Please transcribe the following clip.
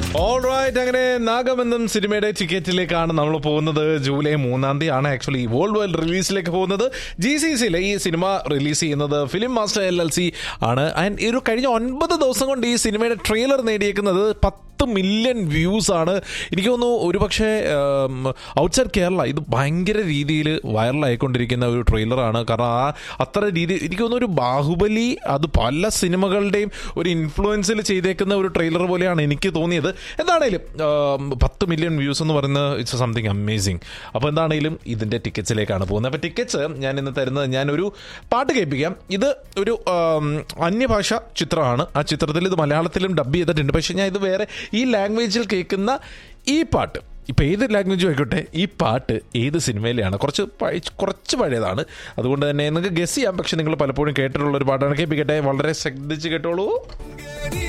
alright അങ്ങനെ നാഗബന്ധം സിനിമയുടെ ടിക്കറ്റിലേക്കാണ് നമ്മൾ പോകുന്നത് ജൂലൈ മൂന്നാം തീയതി ആണ് ആക്ച്വലി വേൾഡ് വൈഡ് റിലീസിലേക്ക് പോകുന്നത് ജി സി സിയിലെ ഈ സിനിമ റിലീസ് ചെയ്യുന്നത് film master L L C ആണ് ആൻഡ് ഒരു കഴിഞ്ഞ ഒൻപത് ദിവസം കൊണ്ട് ഈ സിനിമയുടെ ട്രെയിലർ നേടിയേക്കുന്നത് പത്ത് മില്യൺ വ്യൂസ് ആണ് എനിക്ക് തോന്നുന്നു ഒരുപക്ഷെ ഔട്ട്സൈഡ് കേരള ഇത് ഭയങ്കര രീതിയിൽ വൈറലായിക്കൊണ്ടിരിക്കുന്ന ഒരു ട്രെയിലറാണ് കാരണം ആ അത്ര രീതി എനിക്ക് തോന്നുന്നു ഒരു ബാഹുബലി അത് പല സിനിമകളുടെയും ഒരു ഇൻഫ്ലുവൻസിൽ ചെയ്തേക്കുന്ന ഒരു ട്രെയിലർ പോലെയാണ് എനിക്ക് തോന്നിയത് എന്താണേലും ആം, പത്ത് മില്യൺ വ്യൂസ് എന്ന് പറയുന്നത് ഇറ്റ്സ് സംതിങ് അമേസിങ് അപ്പോൾ എന്താണേലും ഇതിൻ്റെ ടിക്കറ്റ്സിലേക്കാണ് പോകുന്നത് അപ്പോൾ ടിക്കറ്റ്സ് ഞാൻ ഇന്ന് തരുന്നത് ഞാനൊരു പാട്ട് കേൾപ്പിക്കാം ഇത് ഒരു ആം, അന്യഭാഷ ചിത്രമാണ് ആ ചിത്രത്തിൽ ഇത് മലയാളത്തിലും ഡബ് ചെയ്തിട്ടുണ്ട് പക്ഷേ ഞാൻ ഇത് വേറെ ഈ ലാംഗ്വേജിൽ കേൾക്കുന്ന ഈ പാട്ട് ഇപ്പം ഏത് ലാംഗ്വേജും ആയിക്കോട്ടെ ഈ പാട്ട് ഏത് സിനിമയിലെയാണ് കുറച്ച് പഴ- കുറച്ച് പഴയതാണ് അതുകൊണ്ട് തന്നെ നിങ്ങൾക്ക് ഗസ് ചെയ്യാം പക്ഷെ നിങ്ങൾ പലപ്പോഴും കേട്ടിട്ടുള്ള ഒരു പാട്ടാണ് കേൾപ്പിക്കട്ടെ വളരെ ശ്രദ്ധിച്ച് കേട്ടോളൂ